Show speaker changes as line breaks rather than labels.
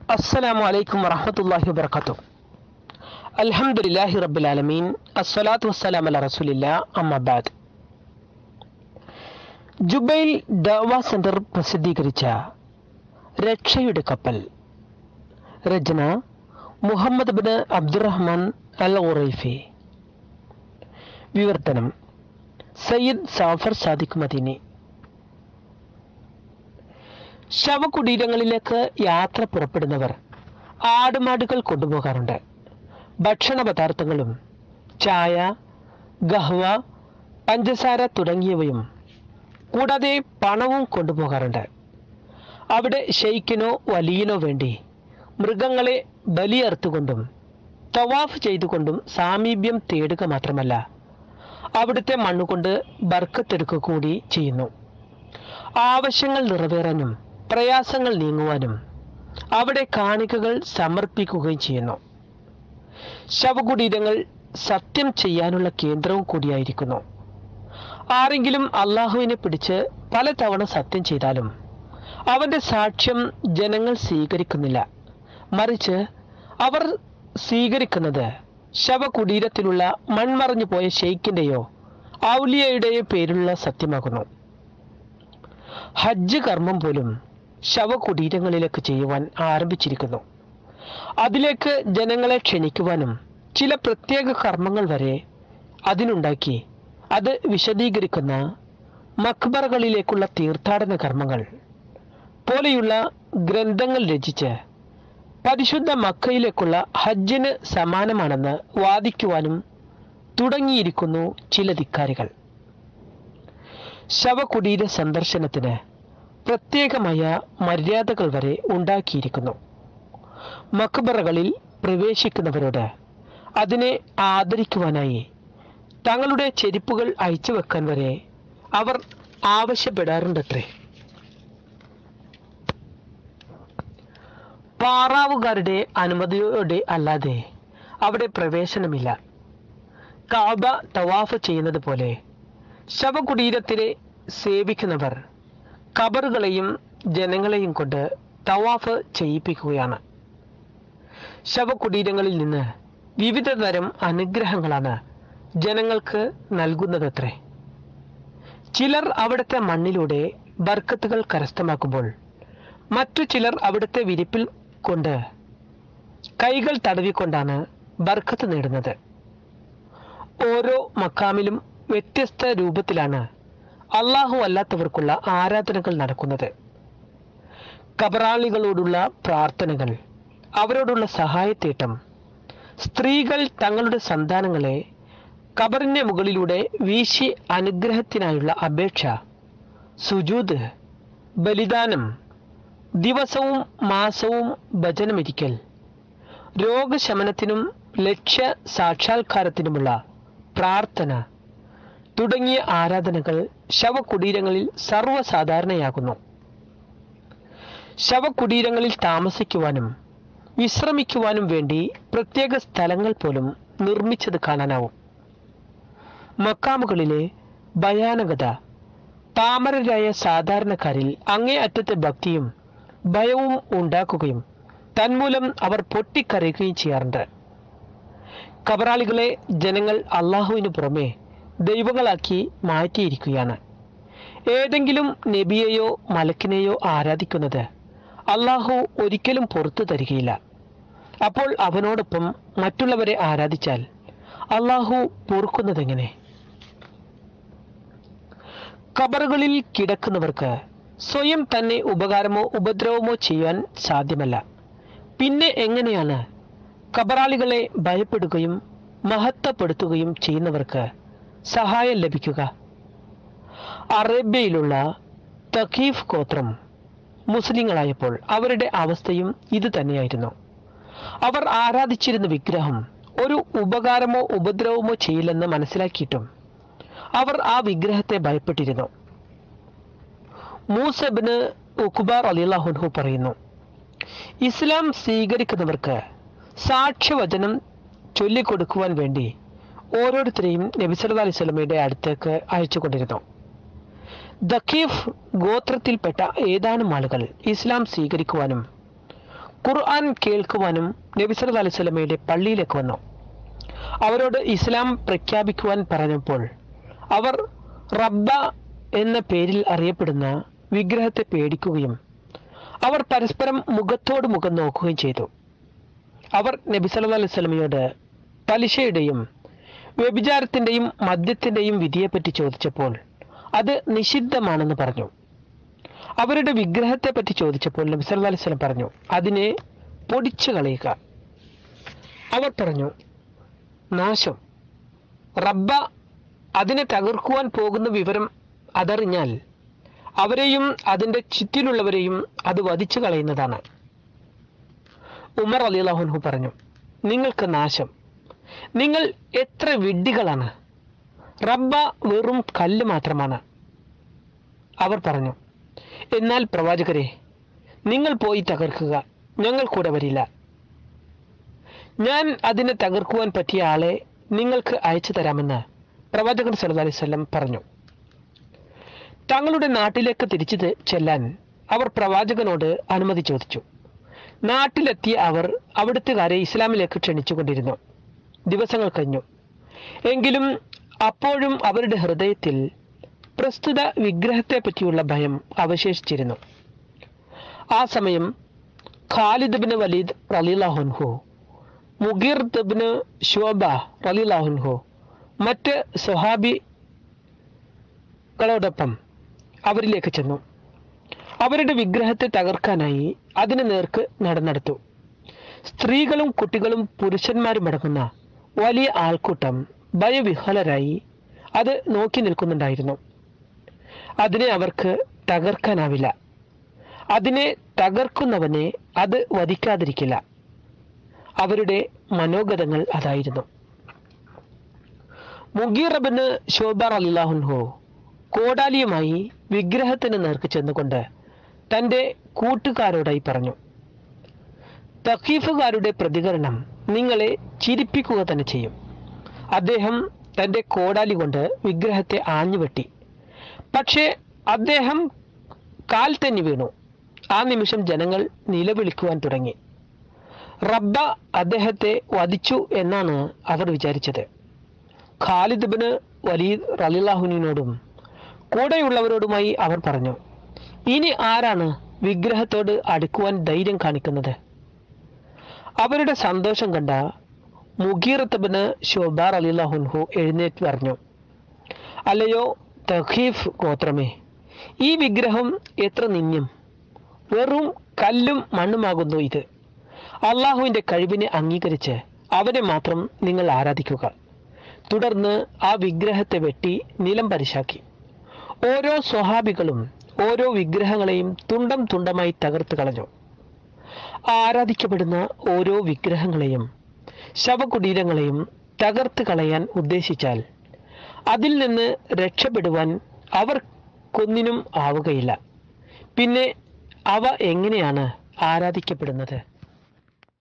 അസ്സലാമു അലൈക്കും വറഹമത്തല്ലാഹി വബർക്കാത്തു അൽഹംദുലില്ലാഹി റബ്ബിൽ ആലമീൻ അസ്സലാത്തു വസ്സലാം അല റസൂലില്ല അമ്മബാദ് ജുബൈൽ ദവ സെന്റർ പ്രസിദ്ധീകരിച്ച രക്ഷയുടെ കപ്പൽ രചന Muhammad bin Abdurrahman al Uraifi വിവർത്തനം സയ്യിദ് സാഫർ സാദിഖ് മദീനി ശവകുടീരങ്ങളിലേക്ക് യാത്ര പുറപ്പെടുന്നവർ ആടുമാടുകൾ കൊണ്ടുപോകാറുണ്ട് ഭക്ഷണ പദാർത്ഥങ്ങളും ചായ ഗഹ്വ പഞ്ചസാര തുടങ്ങിയവയും കൂടാതെ പണവും കൊണ്ടുപോകാറുണ്ട് അവിടെ ഷെയ്ക്കിനോ വലിയനോ വേണ്ടി മൃഗങ്ങളെ ബലിയറുത്തുകൊണ്ടും തവാഫ് ചെയ്തുകൊണ്ടും സാമീപ്യം തേടുക മാത്രമല്ല അവിടുത്തെ മണ്ണുകൊണ്ട് ബർക്കത്തെടുക്കുക കൂടി ചെയ്യുന്നു ആവശ്യങ്ങൾ നിറവേറാനും പ്രയാസങ്ങൾ നീങ്ങുവാനും അവിടെ കാണിക്കകൾ സമർപ്പിക്കുകയും ചെയ്യുന്നു ശവകുടീരങ്ങൾ സത്യം ചെയ്യാനുള്ള കേന്ദ്രവും കൂടിയായിരിക്കുന്നു ആരെങ്കിലും അള്ളാഹുവിനെ പിടിച്ച് പലതവണ സത്യം ചെയ്താലും അവന്റെ സാക്ഷ്യം ജനങ്ങൾ സ്വീകരിക്കുന്നില്ല മറിച്ച് അവർ സ്വീകരിക്കുന്നത് ശവകുടീരത്തിലുള്ള മൺമറഞ്ഞു പോയ ഷെയ്ഖിന്റെയോ ഔലിയയുടെയോ പേരിലുള്ള സത്യമാകുന്നു ഹജ്ജ് കർമ്മം പോലും ശവകുടീരങ്ങളിലേക്ക് ചെയ്യുവാൻ ആരംഭിച്ചിരിക്കുന്നു അതിലേക്ക് ജനങ്ങളെ ക്ഷണിക്കുവാനും ചില പ്രത്യേക കർമ്മങ്ങൾ വരെ അതിനുണ്ടാക്കി അത് വിശദീകരിക്കുന്ന മക്ബറകളിലേക്കുള്ള തീർത്ഥാടന കർമ്മങ്ങൾ പോലെയുള്ള ഗ്രന്ഥങ്ങൾ രചിച്ച് പരിശുദ്ധ മക്കയിലേക്കുള്ള ഹജ്ജിന് സമാനമാണെന്ന് വാദിക്കുവാനും തുടങ്ങിയിരിക്കുന്നു ചില ധിക്കാരികൾ ശവകുടീര സന്ദർശനത്തിന് പ്രത്യേകമായ മര്യാദകൾ വരെ ഉണ്ടാക്കിയിരിക്കുന്നു മക്ബറകളിൽ പ്രവേശിക്കുന്നവരോട് അതിനെ ആദരിക്കുവാനായി തങ്ങളുടെ ചെരുപ്പുകൾ അയച്ചു വെക്കാൻ വരെ അവർ ആവശ്യപ്പെടാറുണ്ടത്രേ പാറാവുകാരുടെ അനുമതിയോടെ അല്ലാതെ അവിടെ പ്രവേശനമില്ല കാബ തവാഫ് ചെയ്യുന്നത് പോലെ ശവകുടീരത്തിനെ സേവിക്കുന്നവർ കബറുകളെയും ജനങ്ങളെയും കൊണ്ട് തവാഫ് ചെയ്യിപ്പിക്കുകയാണ് ശവകുടീരങ്ങളിൽ നിന്ന് വിവിധ തരം അനുഗ്രഹങ്ങളാണ് ജനങ്ങൾക്ക് നൽകുന്നതത്രേ ചിലർ അവിടുത്തെ മണ്ണിലൂടെ ബർക്കത്തുകൾ കരസ്ഥമാക്കുമ്പോൾ മറ്റു ചിലർ അവിടുത്തെ വിരിപ്പിൽ കൊണ്ട് കൈകൾ തടവിക്കൊണ്ടാണ് ബർക്കത്ത് നേടുന്നത് ഓരോ മക്കാമിലും വ്യത്യസ്ത രൂപത്തിലാണ് അള്ളാഹു അല്ലാത്തവർക്കുള്ള ആരാധനകൾ നടക്കുന്നത് കബറാളികളോടുള്ള പ്രാർത്ഥനകൾ അവരോടുള്ള സഹായത്തേട്ടം സ്ത്രീകൾ തങ്ങളുടെ സന്താനങ്ങളെ കബറിന്റെ മുകളിലൂടെ വീശി അനുഗ്രഹത്തിനായുള്ള അപേക്ഷ സുജൂത് ബലിദാനം ദിവസവും മാസവും ഭജനമിരിക്കൽ രോഗശമനത്തിനും ലക്ഷ്യ സാക്ഷാത്കാരത്തിനുമുള്ള പ്രാർത്ഥന തുടങ്ങിയ ആരാധനകൾ ശവകുടീരങ്ങളിൽ സർവ്വസാധാരണയാകുന്നു ശവകുടീരങ്ങളിൽ താമസിക്കുവാനും വിശ്രമിക്കുവാനും വേണ്ടി പ്രത്യേക സ്ഥലങ്ങൾ പോലും നിർമ്മിച്ചത് കാണാനാവും മക്കാമുകളിലെ ഭയാനകത താമരരായ സാധാരണക്കാരിൽ അങ്ങേ അറ്റത്തെ ഭക്തിയും ഭയവും ഉണ്ടാക്കുകയും തന്മൂലം അവർ പൊട്ടിക്കരയുകയും ചെയ്യാറുണ്ട് കബറാളികളെ ജനങ്ങൾ അള്ളാഹുവിന് പുറമെ ദൈവങ്ങളാക്കി മാറ്റിയിരിക്കുകയാണ് ഏതെങ്കിലും നബിയെയോ മലക്കിനെയോ ആരാധിക്കുന്നത് അള്ളാഹു ഒരിക്കലും പുറത്തു തരികയില്ല അപ്പോൾ അവനോടൊപ്പം മറ്റുള്ളവരെ ആരാധിച്ചാൽ അള്ളാഹു പൊറുക്കുന്നതെങ്ങനെ കബറുകളിൽ കിടക്കുന്നവർക്ക് സ്വയം തന്നെ ഉപകാരമോ ഉപദ്രവമോ ചെയ്യാൻ സാധ്യമല്ല പിന്നെ എങ്ങനെയാണ് കബറാളികളെ ഭയപ്പെടുകയും മഹത്വപ്പെടുത്തുകയും ചെയ്യുന്നവർക്ക് സഹായം ലഭിക്കുക അറേബ്യയിലുള്ള തഖീഫ് ഗോത്രം മുസ്ലിങ്ങളായപ്പോൾ അവരുടെ അവസ്ഥയും ഇത് തന്നെയായിരുന്നു അവർ ആരാധിച്ചിരുന്ന വിഗ്രഹം ഒരു ഉപകാരമോ ഉപദ്രവമോ ചെയ്യില്ലെന്ന് മനസ്സിലാക്കിയിട്ടും അവർ ആ വിഗ്രഹത്തെ ഭയപ്പെട്ടിരുന്നു മൂസബിന് ഉഖ്ബാർ അലിഹുൻഹു പറയുന്നു ഇസ്ലാം സ്വീകരിക്കുന്നവർക്ക് സാക്ഷ്യവചനം ചൊല്ലിക്കൊടുക്കുവാൻ വേണ്ടി ഓരോരുത്തരെയും നബി സല്ലല്ലാഹു അലൈഹി വസല്ലമയുടെ അടുത്തേക്ക് അയച്ചുകൊണ്ടിരുന്നു ദഖീഫ് ഗോത്രത്തിൽപ്പെട്ട ഏതാനും ആളുകൾ ഇസ്ലാം സ്വീകരിക്കുവാനും ഖുർആൻ കേൾക്കുവാനും നബി സല്ലല്ലാഹു അലൈഹി വസല്ലമയുടെ പള്ളിയിലേക്ക് വന്നു അവരോട് ഇസ്ലാം പ്രഖ്യാപിക്കുവാൻ പറഞ്ഞപ്പോൾ അവർ റബ്ബ എന്ന പേരിൽ അറിയപ്പെടുന്ന വിഗ്രഹത്തെ പേടിക്കുകയും അവർ പരസ്പരം മുഖത്തോട് മുഖം നോക്കുകയും ചെയ്തു അവർ നബി സല്ലല്ലാഹു അലൈഹി വസല്ലമയോട് പലിശയുടെയും വ്യഭിചാരത്തിന്റെയും മദ്യത്തിന്റെയും വിധിയെപ്പറ്റി ചോദിച്ചപ്പോൾ അത് നിഷിദ്ധമാണെന്ന് പറഞ്ഞു അവരുടെ വിഗ്രഹത്തെ പറ്റി ചോദിച്ചപ്പോൾ നബി സല്ലല്ലാഹു അലൈഹി വസല്ലം പറഞ്ഞു അതിനെ പൊടിച്ചു കളയുക അവർ പറഞ്ഞു നാശം റബ്ബ അതിനെ തകർക്കുവാൻ പോകുന്ന വിവരം അതറിഞ്ഞാൽ അവരെയും അതിന്റെ ചുറ്റിലുള്ളവരെയും അത് വധിച്ചു കളയുന്നതാണ് ഉമർ അലിഹു പറഞ്ഞു നിങ്ങൾക്ക് നാശം നിങ്ങൾ എത്ര വിഡ്ഢികളാണ് റബ്ബ വെറും കല്ല് മാത്രമാണ് അവർ പറഞ്ഞു എന്നാൽ പ്രവാചകരെ നിങ്ങൾ പോയി തകർക്കുക ഞങ്ങൾ കൂടെ വരില്ല ഞാൻ അതിനെ തകർക്കുവാൻ പറ്റിയ ആളെ നിങ്ങൾക്ക് അയച്ചു തരാമെന്ന് പ്രവാചകൻ സല്ലല്ലാഹു അലൈഹി വസല്ലം പറഞ്ഞു തങ്ങളുടെ നാട്ടിലേക്ക് തിരിച്ചു തെ- ചെല്ലാൻ അവർ പ്രവാചകനോട് അനുമതി ചോദിച്ചു നാട്ടിലെത്തിയ അവർ അവിടുത്തുകാരെ ഇസ്ലാമിലേക്ക് ക്ഷണിച്ചുകൊണ്ടിരുന്നു ദിവസങ്ങൾ കഴിഞ്ഞു എങ്കിലും അപ്പോഴും അവരുടെ ഹൃദയത്തിൽ പ്രസ്തുത വിഗ്രഹത്തെ പറ്റിയുള്ള ഭയം അവശേഷിച്ചിരുന്നു ആ സമയം ഖാലിദ് ബിൻ വലീദ് റലിലാഹുൻഹു മുഗീർ ബിന് ഷോബ റലിലാഹുൻഹു മറ്റ് സ്വഹാബികളോടൊപ്പം അവരിലേക്ക് ചെന്നു അവരുടെ വിഗ്രഹത്തെ തകർക്കാനായി അതിന് നേർക്ക് നടന്നെടുത്തു സ്ത്രീകളും കുട്ടികളും പുരുഷന്മാരും അടങ്ങുന്ന വലിയ ആൾക്കൂട്ടം ഭയവിഹ്വലരായി അത് നോക്കി നിൽക്കുന്നുണ്ടായിരുന്നു അതിനെ അവർക്ക് തകർക്കാനാവില്ല അതിനെ തകർക്കുന്നവനെ അത് വധിക്കാതിരിക്കില്ല അവരുടെ മനോഗതങ്ങൾ അതായിരുന്നു മുഗീറബിന് ഷോബാർ അലിലാഹുൻഹോ കോടാലിയുമായി വിഗ്രഹത്തിന് നേർക്ക് ചെന്നുകൊണ്ട് തന്റെ കൂട്ടുകാരോടായി പറഞ്ഞു തഖീഫുകാരുടെ പ്രതികരണം നിങ്ങളെ ചിരിപ്പിക്കുക തന്നെ ചെയ്യും അദ്ദേഹം തന്റെ കോടാലി കൊണ്ട് വിഗ്രഹത്തെ ആഞ്ഞുവെട്ടി പക്ഷേ അദ്ദേഹം കാൽ തന്നെ വീണു ആ നിമിഷം ജനങ്ങൾ നിലവിളിക്കുവാൻ തുടങ്ങി റബ്ബ അദ്ദേഹത്തെ വധിച്ചു എന്നാണ് അവർ വിചാരിച്ചത് ഖാലിദ് ബിന് വലീദ് റലിലാഹുവിനോടും കൂടെയുള്ളവരോടുമായി അവർ പറഞ്ഞു ഇനി ആരാണ് വിഗ്രഹത്തോട് അടുക്കുവാൻ ധൈര്യം കാണിക്കുന്നത് അവരുടെ സന്തോഷം കണ്ട മുഗീറത്തബിന് ഷോബാർ അലിലാഹുൻഹു എഴുന്നേറ്റ് പറഞ്ഞു അല്ലയോ തഖീഫ് ഗോത്രമേ ഈ വിഗ്രഹം എത്ര നിന്യം വെറും കല്ലും മണ്ണുമാകുന്നു ഇത് അള്ളാഹുവിന്റെ കഴിവിനെ അംഗീകരിച്ച് അവനെ മാത്രം നിങ്ങൾ ആരാധിക്കുക തുടർന്ന് ആ വിഗ്രഹത്തെ വെട്ടി നിലം പരിശാക്കി ഓരോ സ്വഹാബികളും ഓരോ വിഗ്രഹങ്ങളെയും തുണ്ടം തുണ്ടമായി തകർത്ത് കളഞ്ഞു ആരാധിക്കപ്പെടുന്ന ഓരോ വിഗ്രഹങ്ങളെയും ശവകുടീരങ്ങളെയും തകർത്ത് കളയാൻ ഉദ്ദേശിച്ചാൽ അതിൽ നിന്ന് രക്ഷപ്പെടുവാൻ അവർക്കൊന്നിനും ആവുകയില്ല പിന്നെ അവ എങ്ങനെയാണ് ആരാധിക്കപ്പെടുന്നത്